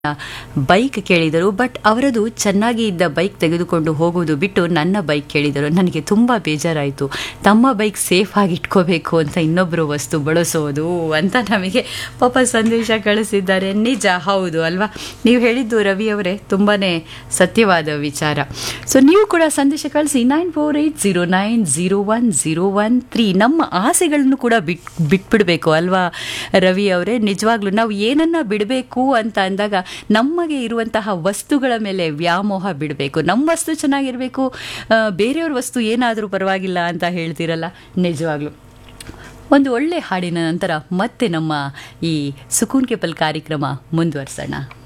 bike ಕೇಳಿದರು but ಅವರದು ಚೆನ್ನಾಗಿ ಇದ್ದ ಬೈಕ್ ತೆಗೆದುಕೊಂಡು ಹೋಗುವುದು ಬಿಟ್ಟು ನನ್ನ ಬೈಕ್ ಕೇಳಿದರು ನನಗೆ ತುಂಬ ಬೇಜಾರಾಯಿತು ತಮ್ಮ ಬೈಕ್ ಸೇಫ್ ಆಗಿ ಇಟ್ಕೋಬೇಕು ಅಂತ ಇನ್ನೊಬ್ಬರು ವಸ್ತು ಬಳಸೋದು ಅಂತ ನಮಗೆ ಪಾಪ ಸಂದೇಶ ಕಳಿಸಿದ್ದಾರೆ ನಿಜ ಹೌದು ಅಲ್ವಾ ನೀವು ಹೇಳಿದ್ದು ರವಿ ಅವರೇ ತುಂಬಾ ಸತ್ಯವಾದ ವಿಚಾರ ಸೊ ನೀವು ಕೂಡ ಸಂದೇಶ ಕಳಿಸಿ nine four eight zero nine zero one zero one three ನಮ್ಮ ಆಸೆಗಳನ್ನು ಕೂಡ ಬಿಟ್ ಬಿಟ್ಬಿಡಬೇಕು ಅಲ್ವಾ ರವಿ ಅವರೇ ನಿಜವಾಗ್ಲೂ ನಾವು ಏನನ್ನ ಬಿಡಬೇಕು ಅಂತ ಅಂದಾಗ ನಮಗೆ ಇರುವಂತಹ ವಸ್ತುಗಳ ಮೇಲೆ ವ್ಯಾಮೋಹ ಬಿಡಬೇಕು ನಮ್ಮ ವಸ್ತು ಚೆನ್ನಾಗಿರಬೇಕು ಬೇರೆಯವ್ರ ವಸ್ತು ಏನಾದರೂ ಪರವಾಗಿಲ್ಲ ಅಂತ ಹೇಳ್ತಿರಲ್ಲ ನಿಜವಾಗ್ಲೂ ಒಂದು ಒಳ್ಳೆ ಹಾಡಿನ ನಂತರ ಮತ್ತೆ ನಮ್ಮ ಈ ಸುಕೂನ್ ಕೆಪಲ್ ಕಾರ್ಯಕ್ರಮ ಮುಂದುವರ್ಸೋಣ